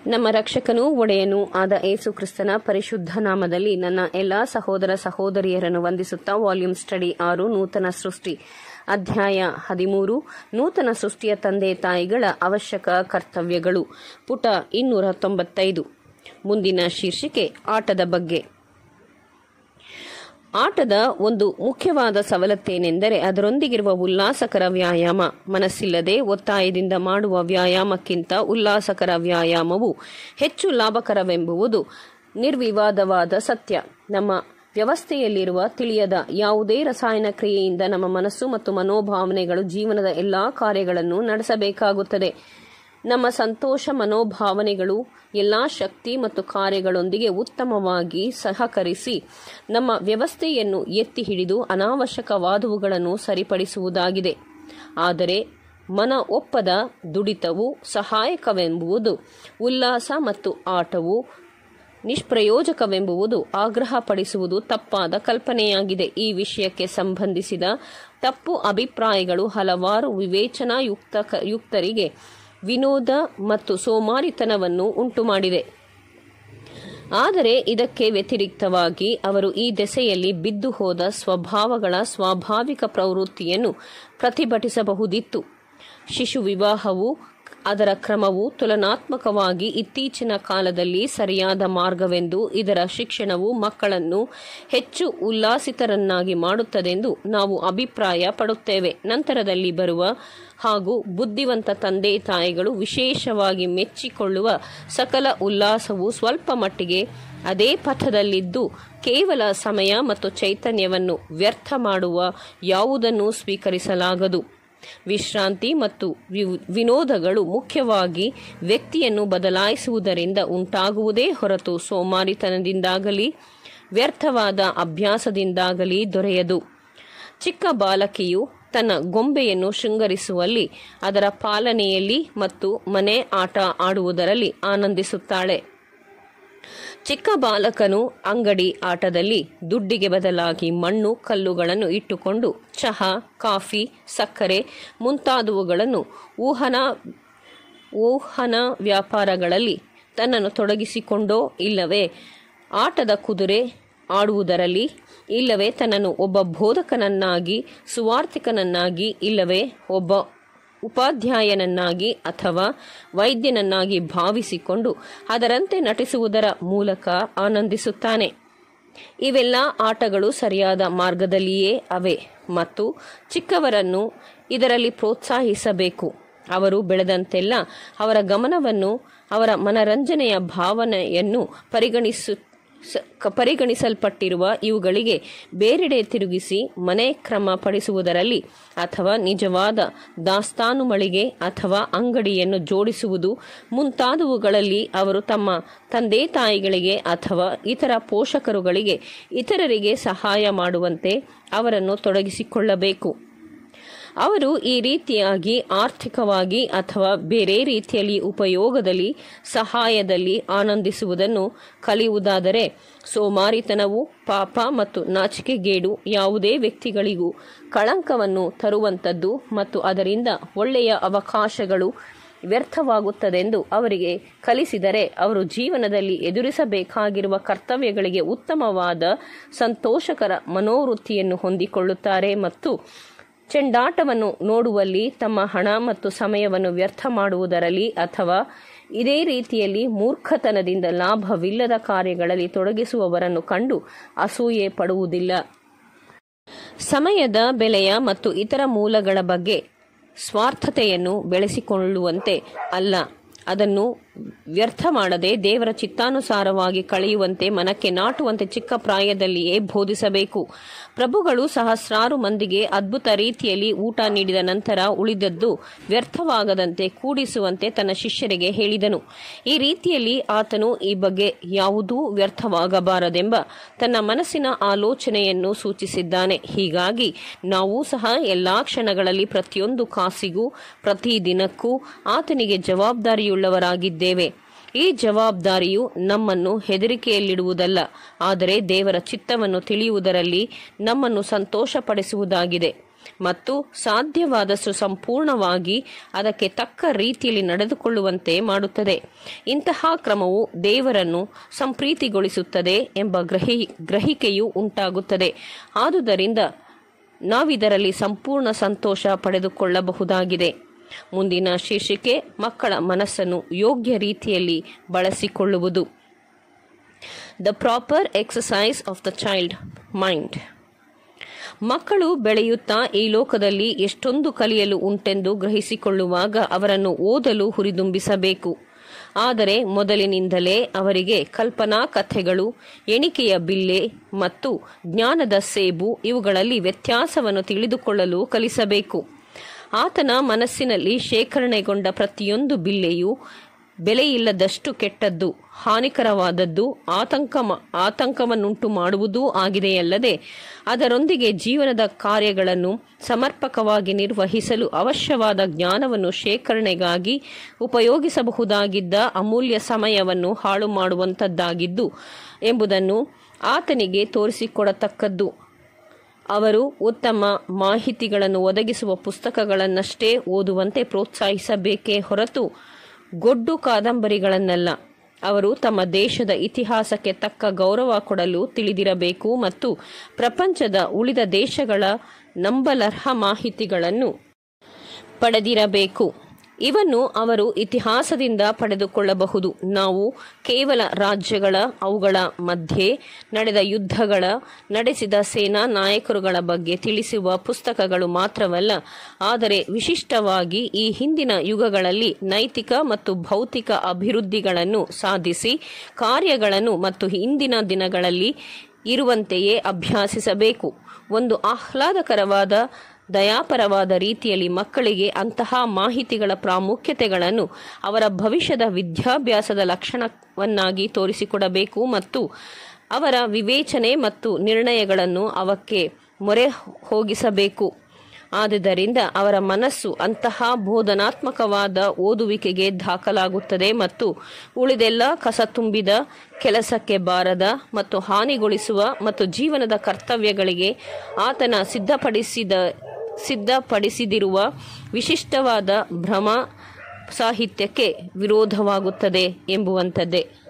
ನಮ್ಮ ರಕ್ಷಕನೂ ಒಡೆಯನೂ ಆದ ಏಸು ಕ್ರಿಸ್ತನ ಪರಿಶುದ್ಧ ನಾಮದಲ್ಲಿ ನನ್ನ ಎಲ್ಲಾ ಸಹೋದರ ಸಹೋದರಿಯರನ್ನು ವಂದಿಸುತ್ತಾ ವಾಲ್ಯೂಮ್ ಸ್ಟಡಿ ಆರು ನೂತನ ಸೃಷ್ಟಿ ಅಧ್ಯಾಯ ಹದಿಮೂರು ನೂತನ ಸೃಷ್ಟಿಯ ತಂದೆ ತಾಯಿಗಳ ಅವಶ್ಯಕ ಕರ್ತವ್ಯಗಳು ಪುಟ ಇನ್ನೂರ ತೊಂಬತ್ತೈದು ಮುಂದಿನ ಶೀರ್ಷಿಕೆ ಆಟದ ಬಗ್ಗೆ ಆಟದ ಒಂದು ಮುಖ್ಯವಾದ ಸವಲತ್ತೇನೆಂದರೆ ಅದರೊಂದಿಗಿರುವ ಉಲ್ಲಾಸಕರ ವ್ಯಾಯಾಮ ಮನಸ್ಸಿಲ್ಲದೆ ಒತ್ತಾಯದಿಂದ ಮಾಡುವ ವ್ಯಾಯಾಮಕ್ಕಿಂತ ಉಲ್ಲಾಸಕರ ವ್ಯಾಯಾಮವು ಹೆಚ್ಚು ಲಾಭಕರವೆಂಬುವುದು ನಿರ್ವಿವಾದವಾದ ಸತ್ಯ ನಮ್ಮ ವ್ಯವಸ್ಥೆಯಲ್ಲಿರುವ ತಿಳಿಯದ ಯಾವುದೇ ರಸಾಯನ ಕ್ರಿಯೆಯಿಂದ ನಮ್ಮ ಮನಸ್ಸು ಮತ್ತು ಮನೋಭಾವನೆಗಳು ಜೀವನದ ಎಲ್ಲಾ ಕಾರ್ಯಗಳನ್ನು ನಡೆಸಬೇಕಾಗುತ್ತದೆ ನಮ್ಮ ಸಂತೋಷ ಮನೋಭಾವನೆಗಳು ಎಲ್ಲಾ ಶಕ್ತಿ ಮತ್ತು ಕಾರ್ಯಗಳೊಂದಿಗೆ ಉತ್ತಮವಾಗಿ ಸಹಕರಿಸಿ ನಮ್ಮ ವ್ಯವಸ್ಥೆಯನ್ನು ಎತ್ತಿ ಹಿಡಿದು ಅನಾವಶ್ಯಕವಾದವುಗಳನ್ನು ಸರಿಪಡಿಸುವುದಾಗಿದೆ ಆದರೆ ಮನ ಒಪ್ಪದ ದುಡಿತವು ಸಹಾಯಕವೆಂಬುದು ಉಲ್ಲಾಸ ಮತ್ತು ಆಟವು ನಿಷ್ಪ್ರಯೋಜಕವೆಂಬುವುದು ಆಗ್ರಹಪಡಿಸುವುದು ತಪ್ಪಾದ ಕಲ್ಪನೆಯಾಗಿದೆ ಈ ವಿಷಯಕ್ಕೆ ಸಂಬಂಧಿಸಿದ ತಪ್ಪು ಅಭಿಪ್ರಾಯಗಳು ಹಲವಾರು ವಿವೇಚನಾಯುಕ್ತ ಯುಕ್ತರಿಗೆ ವಿನೋದ ಮತ್ತು ಸೋಮಾರಿತನವನ್ನು ಉಂಟುಮಾಡಿದೆ ಆದರೆ ಇದಕ್ಕೆ ವ್ಯತಿರಿಕ್ತವಾಗಿ ಅವರು ಈ ದೆಸೆಯಲ್ಲಿ ಬಿದ್ದು ಹೋದ ಸ್ವಭಾವಗಳ ಸ್ವಾಭಾವಿಕ ಪ್ರವೃತ್ತಿಯನ್ನು ಪ್ರತಿಭಟಿಸಬಹುದಿತ್ತು ಶಿಶು ವಿವಾಹವು ಅದರ ಕ್ರಮವು ತುಲನಾತ್ಮಕವಾಗಿ ಇತ್ತೀಚಿನ ಕಾಲದಲ್ಲಿ ಸರಿಯಾದ ಮಾರ್ಗವೆಂದು ಇದರ ಶಿಕ್ಷಣವು ಮಕ್ಕಳನ್ನು ಹೆಚ್ಚು ಉಲ್ಲಾಸಿತರನ್ನಾಗಿ ಮಾಡುತ್ತದೆಂದು ನಾವು ಅಭಿಪ್ರಾಯ ಪಡುತ್ತೇವೆ ನಂತರದಲ್ಲಿ ಬರುವ ಹಾಗೂ ಬುದ್ಧಿವಂತ ತಂದೆ ತಾಯಿಗಳು ವಿಶೇಷವಾಗಿ ಮೆಚ್ಚಿಕೊಳ್ಳುವ ಸಕಲ ಉಲ್ಲಾಸವು ಸ್ವಲ್ಪ ಮಟ್ಟಿಗೆ ಅದೇ ಪಥದಲ್ಲಿದ್ದು ಕೇವಲ ಸಮಯ ಮತ್ತು ಚೈತನ್ಯವನ್ನು ವ್ಯರ್ಥ ಮಾಡುವ ಯಾವುದನ್ನು ಸ್ವೀಕರಿಸಲಾಗದು ವಿಶ್ರಾಂತಿ ಮತ್ತು ವಿನೋದಗಳು ಮುಖ್ಯವಾಗಿ ವ್ಯಕ್ತಿಯನ್ನು ಬದಲಾಯಿಸುವುದರಿಂದ ಉಂಟಾಗುವುದೇ ಹೊರತು ಸೋಮಾರಿತನದಿಂದಾಗಲಿ ವ್ಯರ್ಥವಾದ ಅಭ್ಯಾಸದಿಂದಾಗಲಿ ದೊರೆಯದು ಚಿಕ್ಕ ಬಾಲಕಿಯು ತನ್ನ ಗೊಂಬೆಯನ್ನು ಶೃಂಗರಿಸುವಲ್ಲಿ ಅದರ ಪಾಲನೆಯಲ್ಲಿ ಮತ್ತು ಮನೆ ಆಟ ಆಡುವುದರಲ್ಲಿ ಆನಂದಿಸುತ್ತಾಳೆ ಚಿಕ್ಕ ಬಾಲಕನು ಅಂಗಡಿ ಆಟದಲ್ಲಿ ದುಡ್ಡಿಗೆ ಬದಲಾಗಿ ಮಣ್ಣು ಕಲ್ಲುಗಳನ್ನು ಇಟ್ಟುಕೊಂಡು ಚಹಾ ಕಾಫಿ ಸಕ್ಕರೆ ಮುಂತಾದವುಗಳನ್ನು ಊಹನ ಊಹನ ವ್ಯಾಪಾರಗಳಲ್ಲಿ ತನ್ನನ್ನು ತೊಡಗಿಸಿಕೊಂಡೋ ಇಲ್ಲವೇ ಆಟದ ಕುದುರೆ ಆಡುವುದರಲ್ಲಿ ಇಲ್ಲವೇ ತನ್ನನ್ನು ಒಬ್ಬ ಬೋಧಕನನ್ನಾಗಿ ಸುವಾರ್ಥಿಕನನ್ನಾಗಿ ಇಲ್ಲವೇ ಒಬ್ಬ ಉಪಾಧ್ಯಾಯನನ್ನಾಗಿ ಅಥವಾ ವೈದ್ಯನನ್ನಾಗಿ ಭಾವಿಸಿಕೊಂಡು ಅದರಂತೆ ನಟಿಸುವುದರ ಮೂಲಕ ಆನಂದಿಸುತ್ತಾನೆ ಇವೆಲ್ಲ ಆಟಗಳು ಸರಿಯಾದ ಮಾರ್ಗದಲ್ಲಿಯೇ ಅವೆ ಮತ್ತು ಚಿಕ್ಕವರನ್ನು ಇದರಲ್ಲಿ ಪ್ರೋತ್ಸಾಹಿಸಬೇಕು ಅವರು ಬೆಳೆದಂತೆಲ್ಲ ಅವರ ಗಮನವನ್ನು ಅವರ ಮನರಂಜನೆಯ ಭಾವನೆಯನ್ನು ಪರಿಗಣಿಸು ಪರಿಗಣಿಸಲ್ಪಟ್ಟಿರುವ ಇವುಗಳಿಗೆ ಬೇರೆಡೆ ತಿರುಗಿಸಿ ಮನೆ ಕ್ರಮ ಪಡಿಸುವುದರಲ್ಲಿ ಅಥವಾ ನಿಜವಾದ ದಾಸ್ತಾನು ಮಳಿಗೆ ಅಥವಾ ಅಂಗಡಿಯನ್ನು ಜೋಡಿಸುವುದು ಮುಂತಾದವುಗಳಲ್ಲಿ ಅವರು ತಮ್ಮ ತಂದೆ ತಾಯಿಗಳಿಗೆ ಅಥವಾ ಇತರ ಪೋಷಕರುಗಳಿಗೆ ಇತರರಿಗೆ ಸಹಾಯ ಮಾಡುವಂತೆ ಅವರನ್ನು ತೊಡಗಿಸಿಕೊಳ್ಳಬೇಕು ಅವರು ಈ ರೀತಿಯಾಗಿ ಆರ್ಥಿಕವಾಗಿ ಅಥವಾ ಬೇರೆ ರೀತಿಯಲ್ಲಿ ಉಪಯೋಗದಲ್ಲಿ ಸಹಾಯದಲ್ಲಿ ಆನಂದಿಸುವುದನ್ನು ಕಲಿಯುವುದಾದರೆ ಸೋಮಾರಿತನವು ಪಾಪ ಮತ್ತು ನಾಚಿಕೆಗೇಡು ಯಾವುದೇ ವ್ಯಕ್ತಿಗಳಿಗೂ ಕಳಂಕವನ್ನು ತರುವಂಥದ್ದು ಮತ್ತು ಅದರಿಂದ ಒಳ್ಳೆಯ ಅವಕಾಶಗಳು ವ್ಯರ್ಥವಾಗುತ್ತದೆಂದು ಅವರಿಗೆ ಕಲಿಸಿದರೆ ಅವರು ಜೀವನದಲ್ಲಿ ಎದುರಿಸಬೇಕಾಗಿರುವ ಕರ್ತವ್ಯಗಳಿಗೆ ಉತ್ತಮವಾದ ಸಂತೋಷಕರ ಮನೋವೃತ್ತಿಯನ್ನು ಹೊಂದಿಕೊಳ್ಳುತ್ತಾರೆ ಮತ್ತು ಚೆಂಡಾಟವನ್ನು ನೋಡುವಲ್ಲಿ ತಮ್ಮ ಹಣ ಮತ್ತು ಸಮಯವನ್ನು ವ್ಯರ್ಥ ಮಾಡುವುದರಲ್ಲಿ ಅಥವಾ ಇದೇ ರೀತಿಯಲ್ಲಿ ಮೂರ್ಖತನದಿಂದ ಲಾಭವಿಲ್ಲದ ಕಾರ್ಯಗಳಲ್ಲಿ ತೊಡಗಿಸುವವರನ್ನು ಕಂಡು ಅಸೂಯೆ ಪಡುವುದಿಲ್ಲ ಸಮಯದ ಬೆಲೆಯ ಮತ್ತು ಇತರ ಮೂಲಗಳ ಬಗ್ಗೆ ಸ್ವಾರ್ಥತೆಯನ್ನು ಬೆಳೆಸಿಕೊಳ್ಳುವಂತೆ ಅಲ್ಲ ಅದನ್ನು ವ್ಯರ್ಥ ಮಾಡದೆ ದೇವರ ಚಿತ್ತಾನುಸಾರವಾಗಿ ಕಳೆಯುವಂತೆ ಮನಕ್ಕೆ ನಾಟುವಂತೆ ಚಿಕ್ಕ ಪ್ರಾಯದಲ್ಲಿಯೇ ಬೋಧಿಸಬೇಕು ಪ್ರಭುಗಳು ಸಹಸ್ರಾರು ಮಂದಿಗೆ ಅದ್ಭುತ ರೀತಿಯಲ್ಲಿ ಊಟ ನೀಡಿದ ನಂತರ ಉಳಿದದ್ದು ವ್ಯರ್ಥವಾಗದಂತೆ ಕೂಡಿಸುವಂತೆ ತನ್ನ ಶಿಷ್ಯರಿಗೆ ಹೇಳಿದನು ಈ ರೀತಿಯಲ್ಲಿ ಆತನು ಈ ಬಗ್ಗೆ ಯಾವುದೂ ವ್ಯರ್ಥವಾಗಬಾರದೆಂಬ ತನ್ನ ಮನಸ್ಸಿನ ಆಲೋಚನೆಯನ್ನು ಸೂಚಿಸಿದ್ದಾನೆ ಹೀಗಾಗಿ ನಾವು ಸಹ ಎಲ್ಲಾ ಕ್ಷಣಗಳಲ್ಲಿ ಪ್ರತಿಯೊಂದು ಕಾಸಿಗೂ ಪ್ರತಿ ದಿನಕ್ಕೂ ಆತನಿಗೆ ಜವಾಬ್ದಾರಿಯುಳ್ಳವರಾಗಿದ್ದೇವೆ ಈ ಜವಾಬ್ದಾರಿಯು ನಮ್ಮನ್ನು ಹೆದರಿಕೆಯಲ್ಲಿಡುವುದಲ್ಲ ಆದರೆ ದೇವರ ಚಿತ್ತವನ್ನು ತಿಳಿಯುವುದರಲ್ಲಿ ನಮ್ಮನ್ನು ಸಂತೋಷಪಡಿಸುವುದಾಗಿದೆ ಮತ್ತು ಸಾಧ್ಯವಾದಷ್ಟು ಸಂಪೂರ್ಣವಾಗಿ ಅದಕ್ಕೆ ತಕ್ಕ ರೀತಿಯಲ್ಲಿ ನಡೆದುಕೊಳ್ಳುವಂತೆ ಮಾಡುತ್ತದೆ ಇಂತಹ ಕ್ರಮವು ದೇವರನ್ನು ಸಂಪ್ರೀತಿಗೊಳಿಸುತ್ತದೆ ಎಂಬ ಗ್ರಹಿ ಗ್ರಹಿಕೆಯು ಉಂಟಾಗುತ್ತದೆ ಆದುದರಿಂದ ನಾವಿದರಲ್ಲಿ ಸಂಪೂರ್ಣ ಸಂತೋಷ ಪಡೆದುಕೊಳ್ಳಬಹುದಾಗಿದೆ ಮುಂದಿನ ಶೀರ್ಷಿಕೆ ಮಕ್ಕಳ ಮನಸ್ಸನ್ನು ಯೋಗ್ಯ ರೀತಿಯಲ್ಲಿ ಬಳಸಿಕೊಳ್ಳುವುದು the proper exercise of the child mind ಮಕ್ಕಳು ಬೆಳೆಯುತ್ತಾ ಈ ಲೋಕದಲ್ಲಿ ಎಷ್ಟೊಂದು ಕಲಿಯಲು ಉಂಟೆಂದು ಗ್ರಹಿಸಿಕೊಳ್ಳುವಾಗ ಅವರನ್ನು ಓದಲು ಹುರಿದುಂಬಿಸಬೇಕು ಆದರೆ ಮೊದಲಿನಿಂದಲೇ ಅವರಿಗೆ ಕಲ್ಪನಾ ಕಥೆಗಳು ಎಣಿಕೆಯ ಬಿಲ್ಲೆ ಮತ್ತು ಜ್ಞಾನದ ಸೇಬು ಇವುಗಳಲ್ಲಿ ವ್ಯತ್ಯಾಸವನ್ನು ತಿಳಿದುಕೊಳ್ಳಲು ಕಲಿಸಬೇಕು ಆತನ ಮನಸ್ಸಿನಲ್ಲಿ ಶೇಖರಣೆಗೊಂಡ ಪ್ರತಿಯೊಂದು ಬಿಲ್ಲೆಯು ಬೆಲೆಯಿಲ್ಲದಷ್ಟು ಕೆಟ್ಟದ್ದು ಹಾನಿಕರವಾದದ್ದು ಆತಂಕ ಆತಂಕವನ್ನುಂಟು ಮಾಡುವುದೂ ಆಗಿದೆಯಲ್ಲದೆ ಅದರೊಂದಿಗೆ ಜೀವನದ ಕಾರ್ಯಗಳನ್ನು ಸಮರ್ಪಕವಾಗಿ ನಿರ್ವಹಿಸಲು ಅವಶ್ಯವಾದ ಜ್ಞಾನವನ್ನು ಶೇಖರಣೆಗಾಗಿ ಉಪಯೋಗಿಸಬಹುದಾಗಿದ್ದ ಅಮೂಲ್ಯ ಸಮಯವನ್ನು ಹಾಳು ಮಾಡುವಂಥದ್ದಾಗಿದ್ದು ಎಂಬುದನ್ನು ಆತನಿಗೆ ತೋರಿಸಿಕೊಡತಕ್ಕದ್ದು ಅವರು ಉತ್ತಮ ಮಾಹಿತಿಗಳನ್ನು ಒದಗಿಸುವ ಪುಸ್ತಕಗಳನ್ನಷ್ಟೇ ಓದುವಂತೆ ಪ್ರೋತ್ಸಾಹಿಸಬೇಕೇ ಹೊರತು ಗೊಡ್ಡು ಕಾದಂಬರಿಗಳನ್ನಲ್ಲ ಅವರು ತಮ್ಮ ದೇಶದ ಇತಿಹಾಸಕ್ಕೆ ತಕ್ಕ ಗೌರವ ಕೊಡಲು ತಿಳಿದಿರಬೇಕು ಮತ್ತು ಪ್ರಪಂಚದ ಉಳಿದ ದೇಶಗಳ ನಂಬಲರ್ಹ ಮಾಹಿತಿಗಳನ್ನು ಪಡೆದಿರಬೇಕು ಇವನ್ನು ಅವರು ಇತಿಹಾಸದಿಂದ ಪಡೆದುಕೊಳ್ಳಬಹುದು ನಾವು ಕೇವಲ ರಾಜ್ಯಗಳ ಅವುಗಳ ಮಧ್ಯೆ ನಡೆದ ಯುದ್ಧಗಳ ನಡೆಸಿದ ಸೇನಾ ನಾಯಕರುಗಳ ಬಗ್ಗೆ ತಿಳಿಸುವ ಪುಸ್ತಕಗಳು ಮಾತ್ರವಲ್ಲ ಆದರೆ ವಿಶಿಷ್ಟವಾಗಿ ಈ ಹಿಂದಿನ ಯುಗಗಳಲ್ಲಿ ನೈತಿಕ ಮತ್ತು ಭೌತಿಕ ಅಭಿವೃದ್ಧಿಗಳನ್ನು ಸಾಧಿಸಿ ಕಾರ್ಯಗಳನ್ನು ಮತ್ತು ಇಂದಿನ ದಿನಗಳಲ್ಲಿ ಇರುವಂತೆಯೇ ಅಭ್ಯಾಸಿಸಬೇಕು ಒಂದು ಆಹ್ಲಾದಕರವಾದ ದಯಾಪರವಾದ ರೀತಿಯಲ್ಲಿ ಮಕ್ಕಳಿಗೆ ಅಂತಹ ಮಾಹಿತಿಗಳ ಪ್ರಾಮುಖ್ಯತೆಗಳನ್ನು ಅವರ ಭವಿಷ್ಯದ ವಿದ್ಯಾಭ್ಯಾಸದ ಲಕ್ಷಣವನ್ನಾಗಿ ತೋರಿಸಿಕೊಡಬೇಕು ಮತ್ತು ಅವರ ವಿವೇಚನೆ ಮತ್ತು ನಿರ್ಣಯಗಳನ್ನು ಅವಕ್ಕೆ ಮೊರೆ ಹೋಗಿಸಬೇಕು ಆದುದರಿಂದ ಅವರ ಮನಸ್ಸು ಅಂತಹ ಬೋಧನಾತ್ಮಕವಾದ ಓದುವಿಕೆಗೆ ದಾಖಲಾಗುತ್ತದೆ ಮತ್ತು ಉಳಿದೆಲ್ಲ ಕಸ ತುಂಬಿದ ಕೆಲಸಕ್ಕೆ ಬಾರದ ಮತ್ತು ಹಾನಿಗೊಳಿಸುವ ಮತ್ತು ಜೀವನದ ಕರ್ತವ್ಯಗಳಿಗೆ ಆತನ ಸಿದ್ಧಪಡಿಸಿದ ಸಿದ್ಧಪಡಿಸಿದಿರುವ ವಿಶಿಷ್ಟವಾದ ಭ್ರಮ ಸಾಹಿತ್ಯಕ್ಕೆ ವಿರೋಧವಾಗುತ್ತದೆ ಎಂಬುವಂಥದ್ದೇ